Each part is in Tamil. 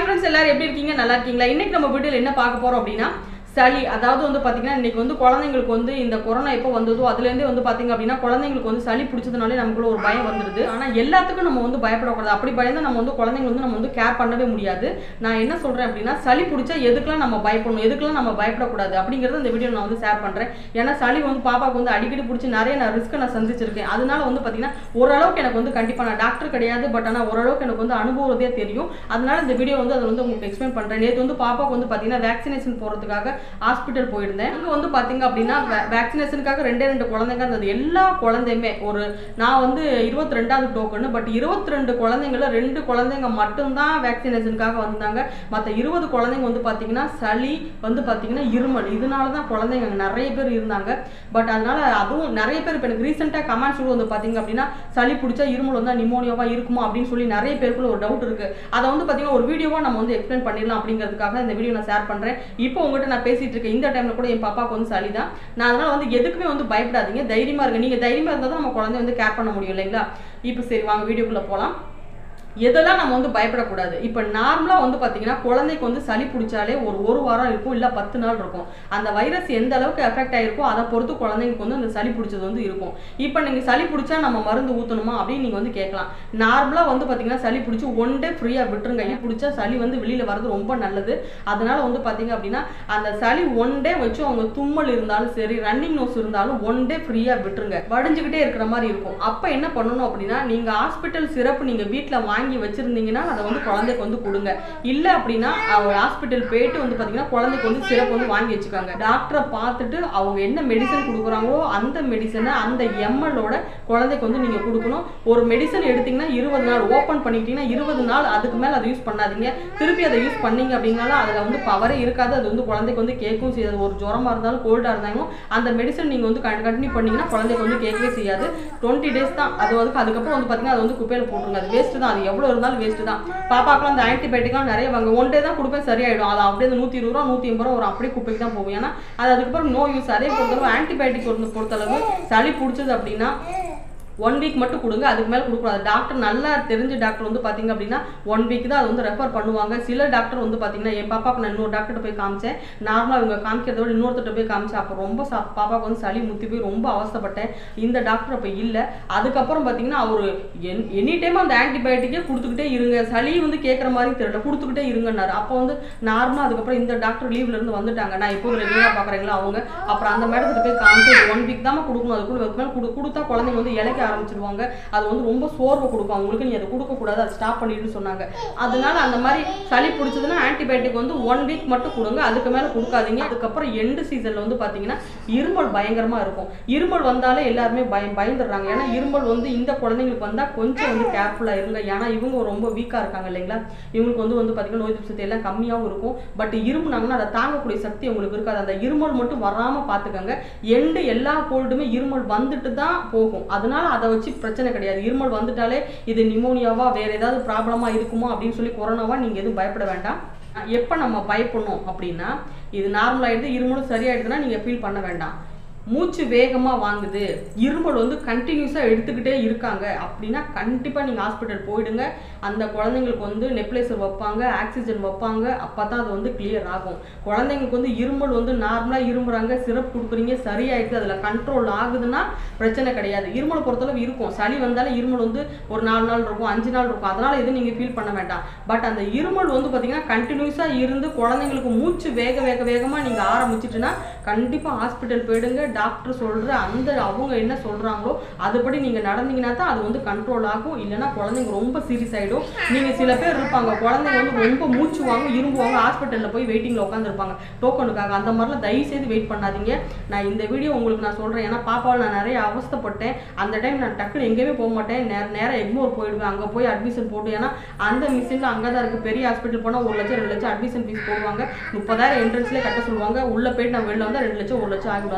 ஃப்ரெண்ட்ஸ் எல்லாரும் எப்படி இருக்கீங்க நல்லா இருக்கீங்களா இன்னைக்கு நம்ம வீடியோல என்ன பார்க்க போறோம் அப்படின்னா சளி அதாவது வந்து பாத்தீங்கன்னா இன்னைக்கு வந்து குழந்தைங்களுக்கு வந்து இந்த கொரோனா எப்போ வந்ததோ அதுலேருந்தே வந்து பாத்தீங்க அப்படின்னா குழந்தைங்களுக்கு வந்து சளி பிடிச்சதுனாலே நமக்குள்ள ஒரு பயம் வந்துடுது ஆனா எல்லாத்துக்கும் நம்ம வந்து பயப்படக்கூடாது அப்படி பயந்தா நம்ம வந்து குழந்தைங்க வந்து நம்ம வந்து கேர் பண்ணவே முடியாது நான் என்ன சொல்றேன் அப்படின்னா சளி பிடிச்சா எதுக்கெல்லாம் நம்ம பயப்படணும் எதுக்கெல்லாம் நம்ம பயப்படக்கூடாது அப்படிங்கறத இந்த வீடியோ நான் வந்து ஷேர் பண்றேன் ஏன்னா சளி வந்து பாப்பாவுக்கு வந்து அடிக்கடி பிடிச்சி நிறைய நான் ரிஸ்க்கை நான் சந்திச்சிருக்கேன் அதனால வந்து பாத்தீங்கன்னா ஓரளவுக்கு எனக்கு வந்து கண்டிப்பா நான் டாக்டர் கிடையாது பட் ஆனா ஓரளவுக்கு எனக்கு வந்து அனுபவத்தே தெரியும் அதனால இந்த வீடியோ வந்து அதை வந்து உங்களுக்கு எக்ஸ்பிளைன் பண்றேன் நேற்று வந்து பாப்பாவுக்கு வந்து பாத்தீங்கன்னா வேக்சினேஷன் போறதுக்காக ஹாஸ்பிட்டல் போயிருந்தேன் அங்க வந்து பாத்தீங்க அப்படின்னா வேக்சினேஷனுக்காக ரெண்டே ரெண்டு குழந்தைங்க இருந்தது எல்லா குழந்தையுமே ஒரு நான் வந்து இருபத்தி ரெண்டாவது டோக்கன் பட் இருபத்தி ரெண்டு குழந்தைங்கள ரெண்டு குழந்தைங்க மட்டும்தான் வேக்சினேஷனுக்காக வந்தாங்க மற்ற இருபது குழந்தைங்க வந்து பாத்தீங்கன்னா சளி வந்து பாத்தீங்கன்னா இருமல் இதனால தான் குழந்தைங்க அங்க நிறைய பேர் இருந்தாங்க பட் அதனால அதுவும் நிறைய பேர் இப்போ எனக்கு ரீசெண்டாக கமெண்ட்ஸ் வந்து பாத்தீங்க அப்படின்னா சளி பிடிச்சா இருமல் வந்தா நிமோனியாவா இருக்குமா அப்படின்னு சொல்லி நிறைய பேருக்குள்ள ஒரு டவுட் இருக்கு அதை வந்து பாத்தீங்கன்னா ஒரு வீடியோவா நம்ம வந்து எக்ஸ்பிளைன் பண்ணிடலாம் அப்படிங்கிறதுக்காக இந்த வீடியோ நான் ஷேர் பண்றேன் இப்போ உங்ககிட்ட நான் பேசிட்டு இருக்கேன் இந்த டைம்ல கூட என் பாப்பாவுக்கு வந்து சளி தான் நான் அதனால வந்து எதுக்குமே வந்து பயப்படாதீங்க தைரியமா இருங்க நீங்க தைரியமா இருந்தால் தான் நம்ம குழந்தைய வந்து கேர் பண்ண முடியும் இல்லைங்களா இப்போ சரி வாங்க வீடியோக்குள்ள போலாம் எதெல்லாம் நம்ம வந்து பயப்படக்கூடாது இப்போ நார்மலாக வந்து பார்த்தீங்கன்னா குழந்தைக்கு வந்து சளி பிடிச்சாலே ஒரு ஒரு வாரம் இருக்கும் இல்லை பத்து நாள் இருக்கும் அந்த வைரஸ் எந்த அளவுக்கு எஃபெக்ட் ஆயிருக்கோ அதை பொறுத்து குழந்தைங்களுக்கு வந்து அந்த சளி பிடிச்சது வந்து இருக்கும் இப்போ நீங்கள் சளி பிடிச்சா நம்ம மருந்து ஊற்றணுமா அப்படின்னு நீங்கள் வந்து கேட்கலாம் நார்மலாக வந்து பார்த்தீங்கன்னா சளி பிடிச்சி ஒன் டே ஃப்ரீயாக விட்டுருங்க ஏன் பிடிச்சா சளி வந்து வெளியில் வர்றது ரொம்ப நல்லது அதனால வந்து பார்த்தீங்க அப்படின்னா அந்த சளி ஒன் டே வச்சு அவங்க தும்மல் இருந்தாலும் சரி ரன்னிங் நோஸ் இருந்தாலும் ஒன் டே ஃப்ரீயாக விட்டுருங்க வடிஞ்சுக்கிட்டே இருக்கிற மாதிரி இருக்கும் அப்போ என்ன பண்ணணும் அப்படின்னா நீங்கள் ஹாஸ்பிட்டல் சிறப்பு நீங்கள் வீட்டில் வாங்கி வாங்கி வச்சிருந்தீங்கன்னா அதை வந்து குழந்தைக்கு வந்து கொடுங்க இல்லை அப்படின்னா அவங்க ஹாஸ்பிட்டல் போயிட்டு வந்து பார்த்தீங்கன்னா குழந்தைக்கு வந்து சிறப்பு வந்து வாங்கி வச்சுக்காங்க டாக்டரை பார்த்துட்டு அவங்க என்ன மெடிசன் கொடுக்குறாங்களோ அந்த மெடிசனை அந்த எம்எல்லோட குழந்தைக்கு வந்து நீங்கள் கொடுக்கணும் ஒரு மெடிசன் எடுத்தீங்கன்னா இருபது நாள் ஓப்பன் பண்ணிக்கிட்டீங்கன்னா இருபது நாள் அதுக்கு மேலே அதை யூஸ் பண்ணாதீங்க திருப்பி அதை யூஸ் பண்ணீங்க அப்படின்னாலும் அதில் வந்து பவரே இருக்காது அது வந்து குழந்தைக்கு வந்து கேட்கும் செய்யாது ஒரு ஜுரமாக இருந்தாலும் கோல்டாக இருந்தாலும் அந்த மெடிசன் நீங்கள் வந்து கண்டினியூ பண்ணீங்கன்னா குழந்தைக்கு வந்து கேட்கவே செய்யாது டுவெண்ட்டி டேஸ் தான் அது வந்து அதுக்கப்புறம் வந்து பார்த்தீங்கன்னா அது வந்து குப்பையில் போட்டுருங்க அது வேஸ்ட்டு தான் அது எவ்வளோ இருந்தாலும் வேஸ்ட்டு தான் பாப்பாக்கெல்லாம் அந்த ஆன்டிபயோட்டிக்லாம் நிறைய வாங்க ஒன் டே தான் கொடுப்பேன் சரியாயிடும் அது அப்படியே அந்த நூற்றி இருபது ரூபா நூற்றி ஐம்பது ரூபா ஒரு அப்படியே குப்பைக்கு தான் போகும் ஏன்னா அது அதுக்கப்புறம் நோ யூஸ் அதே பொறுத்தளவு ஆன்டிபயோட்டிக் பொறுத்த பொறுத்தளவு சளி பிடிச்சது அப்படின்னா ஒன் வீக் மட்டும் கொடுங்க அதுக்கு மேலே கொடுக்கூடாது டாக்டர் நல்லா தெரிஞ்ச டாக்டர் வந்து பார்த்தீங்க அப்படின்னா ஒன் வீக் தான் அது வந்து ரெஃபர் பண்ணுவாங்க சில டாக்டர் வந்து பார்த்தீங்கன்னா என் பாப்பாக்கு நான் இன்னொரு டாக்டர்கிட்ட போய் காமிச்சேன் நார்மலாக இவங்க காமிக்கிறத விட இன்னொருத்தட்ட போய் காமிச்சேன் அப்போ ரொம்ப சா பாப்பாவுக்கு வந்து சளி முத்தி போய் ரொம்ப அவஸ்தைப்பட்டேன் இந்த டாக்டர் அப்போ இல்லை அதுக்கப்புறம் பார்த்தீங்கன்னா அவர் என் எனி டைம் அந்த ஆன்டிபயோட்டிக்கே கொடுத்துக்கிட்டே இருங்க சளி வந்து கேட்குற மாதிரி தெரியல கொடுத்துக்கிட்டே இருங்கன்னாரு அப்போ வந்து நார்மலாக அதுக்கப்புறம் இந்த டாக்டர் லீவ்ல இருந்து வந்துட்டாங்க நான் எப்போது ரெகுலராக பார்க்குறீங்களா அவங்க அப்புறம் அந்த மேடத்துக்கு போய் காமிச்சு ஒன் வீக் தான் கொடுக்கணும் அது கூட மேலே கொடு கொடுத்தா குழந்தைங்க வந்து இலைக்க ஆரம்பிச்சிருவாங்க அது வந்து ரொம்ப சோர்வை கொடுக்கும் அவங்களுக்கு நீ அதை கொடுக்கக்கூடாது அதை ஸ்டாப் பண்ணிட்டு சொன்னாங்க அதனால அந்த மாதிரி சளி பிடிச்சதுன்னா ஆன்டிபயோட்டிக் வந்து ஒன் வீக் மட்டும் கொடுங்க அதுக்கு மேலே கொடுக்காதீங்க அதுக்கப்புறம் எண்டு சீசனில் வந்து பார்த்தீங்கன்னா இருமல் பயங்கரமாக இருக்கும் இருமல் வந்தாலே எல்லாருமே பயம் பயந்துடுறாங்க ஏன்னா இருமல் வந்து இந்த குழந்தைங்களுக்கு வந்தால் கொஞ்சம் வந்து கேர்ஃபுல்லாக இருங்க ஏன்னா இவங்க ரொம்ப வீக்காக இருக்காங்க இல்லைங்களா இவங்களுக்கு வந்து வந்து பார்த்தீங்கன்னா நோய் எதிர்ப்பு சக்தி எல்லாம் கம்மியாகவும் இருக்கும் பட் இருமுனாங்கன்னா அதை தாங்கக்கூடிய சக்தி உங்களுக்கு இருக்காது அந்த இருமல் மட்டும் வராமல் பார்த்துக்கோங்க எண்டு எல்லா கோல்டுமே இருமல் வந்துட்டு தான் போகும் அதனால அதை வச்சு பிரச்சனை கிடையாது இருமல் வந்துட்டாலே இது நிமோனியாவா வேற ஏதாவது ப்ராப்ளமா இருக்குமோ அப்படின்னு சொல்லி கொரோனாவா நீங்க எதுவும் பயப்பட வேண்டாம் எப்போ நம்ம பயப்படணும் அப்படின்னா இது நார்மலாகிடுது இருமலும் சரியாயிடுதுன்னா நீங்கள் ஃபீல் பண்ண வேண்டாம் மூச்சு வேகமாக வாங்குது இருமல் வந்து கண்டினியூஸாக எடுத்துக்கிட்டே இருக்காங்க அப்படின்னா கண்டிப்பாக நீங்கள் ஹாஸ்பிட்டல் போயிடுங்க அந்த குழந்தைங்களுக்கு வந்து நெப்லைசர் வைப்பாங்க ஆக்சிஜன் வைப்பாங்க அப்போ தான் அது வந்து கிளியர் ஆகும் குழந்தைங்களுக்கு வந்து இருமல் வந்து நார்மலாக இருமுறாங்க சிரப் கொடுக்குறீங்க சரியாயிடுது அதில் கண்ட்ரோல் ஆகுதுன்னா பிரச்சனை கிடையாது இருமல் பொறுத்தளவு இருக்கும் சளி வந்தாலும் இருமல் வந்து ஒரு நாலு நாள் இருக்கும் அஞ்சு நாள் இருக்கும் அதனால் எதுவும் நீங்கள் ஃபீல் பண்ண வேண்டாம் பட் அந்த இருமல் வந்து பார்த்தீங்கன்னா கண்டினியூஸாக இருந்து குழந்தைங்களுக்கு மூச்சு வேக வேக வேகமாக நீங்கள் ஆரம்பிச்சிட்டுன்னா கண்டிப்பாக ஹாஸ்பிட்டல் போயிடுங்க டாக்டர் சொல்கிற அந்த அவங்க என்ன சொல்கிறாங்களோ அதுபடி நீங்கள் நடந்தீங்கன்னா தான் அது வந்து கண்ட்ரோல் ஆகும் இல்லைன்னா குழந்தைங்க ரொம்ப சீரியஸ் ஆகிடும் நீங்கள் சில பேர் இருப்பாங்க குழந்தைங்க வந்து ரொம்ப மூச்சு வாங்க இரும்புவாங்க ஹாஸ்பிட்டலில் போய் வெயிட்டிங்கில் உட்காந்துருப்பாங்க டோக்கனுக்காக அந்த மாதிரிலாம் தயவு செய்து வெயிட் பண்ணாதீங்க நான் இந்த வீடியோ உங்களுக்கு நான் சொல்கிறேன் ஏன்னா பாப்பாவில் நான் நிறைய அவஸ்தைப்பட்டேன் அந்த டைம் நான் டக்குன்னு எங்கேயுமே போக மாட்டேன் நேர நேரம் எக்மோர் போயிடுவேன் அங்கே போய் அட்மிஷன் போட்டு ஏன்னா அந்த மிஷினில் அங்கே தான் இருக்குது பெரிய ஹாஸ்பிட்டல் போனால் ஒரு லட்சம் ரெண்டு லட்சம் அட்மிஷன் ஃபீஸ் போடுவாங்க முப்பதாயிரம் என்ட்ரன்ஸ்லேயே கட்ட சொல்லுவாங்க உள்ளே போயிட்டு நான் வெளில வந்தால் ரெண்டு லட்சம் ஒரு லட்சம் ஆகிடும் அதனால நான் அங்கே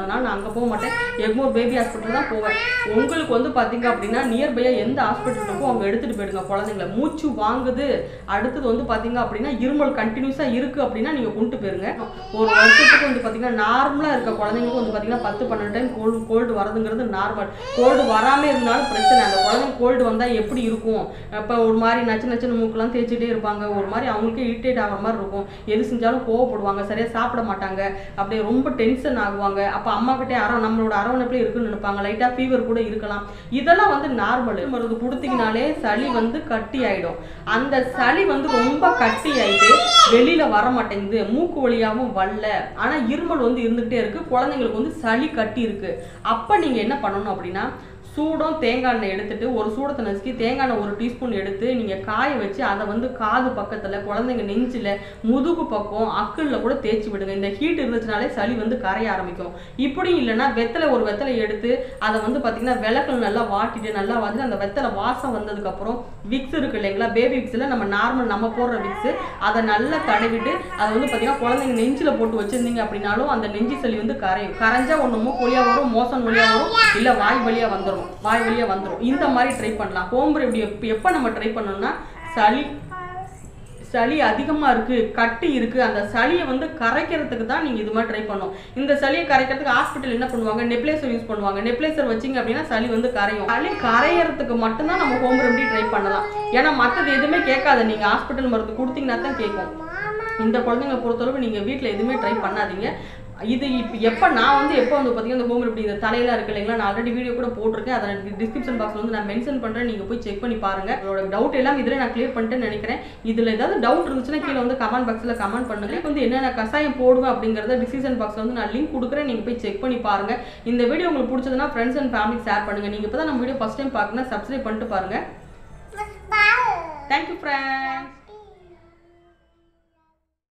அங்கே போக மாட்டேன் எக்மோர் பேபி ஹாஸ்பிட்டல் தான் போவேன் உங்களுக்கு வந்து பார்த்தீங்க அப்படின்னா நியர்பையாக எந்த ஹாஸ்பிட்டல் இருக்கோ அவங்க எடுத்துகிட்டு போயிடுங்க குழந்தைங்கள மூச்சு வாங்குது அடுத்தது வந்து பார்த்தீங்க அப்படின்னா இருமல் கண்டினியூஸாக இருக்குது அப்படின்னா நீங்கள் கொண்டு போயிருங்க ஒரு வருஷத்துக்கு வந்து பார்த்தீங்கன்னா நார்மலாக இருக்க குழந்தைங்களுக்கு வந்து பார்த்தீங்கன்னா பத்து பன்னெண்டு டைம் கோல்டு கோல்டு வரதுங்கிறது நார்மல் கோல்டு வராமல் இருந்தாலும் பிரச்சனை அந்த குழந்தைங்க கோல்டு வந்தால் எப்படி இருக்கும் இப்போ ஒரு மாதிரி நச்சு நச்சுன்னு மூக்கெல்லாம் தேய்ச்சிட்டே இருப்பாங்க ஒரு மாதிரி அவங்களுக்கே இரிட்டேட் ஆகிற மாதிரி இருக்கும் எது செஞ்சாலும் கோவப்படுவாங்க சரியாக சாப்பிட மாட்டாங்க அப்படியே ரொம்ப டென்ஷன் ஆகுவாங்க அப்போ அம்மா கிட்டே அரை நம்மளோட அரவணைப்பில் இருக்குன்னு நினைப்பாங்க லைட்டாக ஃபீவர் கூட இருக்கலாம் இதெல்லாம் வந்து நார்மல் மருந்து கொடுத்தீங்கனாலே சளி வந்து கட்டி ஆயிடும் அந்த சளி வந்து ரொம்ப கட்டி ஆயிட்டு வெளியில வர மாட்டேங்குது மூக்கு வழியாகவும் வரல ஆனா இருமல் வந்து இருந்துகிட்டே இருக்கு குழந்தைங்களுக்கு வந்து சளி கட்டி இருக்கு அப்ப நீங்க என்ன பண்ணணும் அப்படின்னா சூடம் தேங்காய் எண்ணெய் எடுத்துட்டு ஒரு சூடத்தை நசுக்கி தேங்காய் எண்ணெய் ஒரு டீஸ்பூன் எடுத்து நீங்கள் காய வச்சு அதை வந்து காது பக்கத்தில் குழந்தைங்க நெஞ்சில் முதுகு பக்கம் அக்கல்ல கூட தேய்ச்சி விடுங்க இந்த ஹீட் இருந்துச்சுனாலே சளி வந்து கரைய ஆரம்பிக்கும் இப்படியும் இல்லைன்னா வெத்தலை ஒரு வெத்தலை எடுத்து அதை வந்து பார்த்தீங்கன்னா விளக்கில் நல்லா வாட்டிட்டு நல்லா வந்து அந்த வெத்தலை வாசம் வந்ததுக்கப்புறம் விக்ஸ் இருக்கு இல்லைங்களா பேபி விக்ஸில் நம்ம நார்மல் நம்ம போடுற விக்ஸ் அதை நல்லா தடவிட்டு அதை வந்து பார்த்தீங்கன்னா குழந்தைங்க நெஞ்சில் போட்டு வச்சிருந்தீங்க அப்படின்னாலும் அந்த நெஞ்சு சளி வந்து கரையும் கரைஞ்சா ஒன்று மூக்கு வழியாக வரும் மோசன் வழியாக வரும் இல்லை வாய் வழியாக வந்துடும் வாய் வழியாக வந்துடும் இந்த மாதிரி ட்ரை பண்ணலாம் ஹோம் ரெமடி எப்போ எப்போ நம்ம ட்ரை பண்ணோம்னா சளி சளி அதிகமாக இருக்குது கட்டி இருக்குது அந்த சளியை வந்து கரைக்கிறதுக்கு தான் நீங்கள் இது மாதிரி ட்ரை பண்ணணும் இந்த சளியை கரைக்கிறதுக்கு ஹாஸ்பிட்டல் என்ன பண்ணுவாங்க நெப்லேசர் யூஸ் பண்ணுவாங்க நெப்லேசர் வச்சிங்க அப்படின்னா சளி வந்து கரையும் சளி கரையறதுக்கு மட்டும்தான் நம்ம ஹோம் ரெமடி ட்ரை பண்ணலாம் ஏன்னா மற்றது எதுவுமே கேட்காது நீங்கள் ஹாஸ்பிட்டல் மருந்து கொடுத்தீங்கன்னா தான் கேட்கும் இந்த குழந்தைங்களை பொறுத்தளவு நீங்கள் வீட்டில் எதுவுமே ட்ரை பண்ணாதீங்க இது இப்போ எப்போ நான் வந்து எப்போ வந்து பார்த்தீங்கன்னா இந்த ஹோம் ரெமடி இந்த தலையெல்லாம் இருக்கு இல்லைங்களா நான் ஆல்ரெடி வீடியோ கூட போட்டிருக்கேன் அதை டிஸ்கிரிப்ஷன் பாக்ஸில் வந்து நான் மென்ஷன் பண்ணுறேன் நீங்கள் போய் செக் பண்ணி பாருங்க உங்களோட டவுட் எல்லாம் இதில் நான் கிளியர் பண்ணிட்டேன்னு நினைக்கிறேன் இதில் ஏதாவது டவுட் இருந்துச்சுன்னா கீழே வந்து கமெண்ட் பாக்ஸில் கமெண்ட் பண்ணுங்க வந்து என்னென்ன கசாயம் போடுவேன் அப்படிங்கிறத டிஸ்கிரிப்ஷன் பாக்ஸில் வந்து நான் லிங்க் கொடுக்குறேன் நீங்கள் போய் செக் பண்ணி பாருங்க இந்த வீடியோ உங்களுக்கு பிடிச்சதுன்னா ஃப்ரெண்ட்ஸ் அண்ட் ஃபேமிலி ஷேர் பண்ணுங்க நீங்கள் இப்போ தான் நம்ம வீடியோ ஃபஸ்ட் டைம் பார்க்கணும் சப்ஸ்கிரைப் பண்ணிட்டு பாருங்க தேங்க்யூ ஃப்ரெண்ட்ஸ்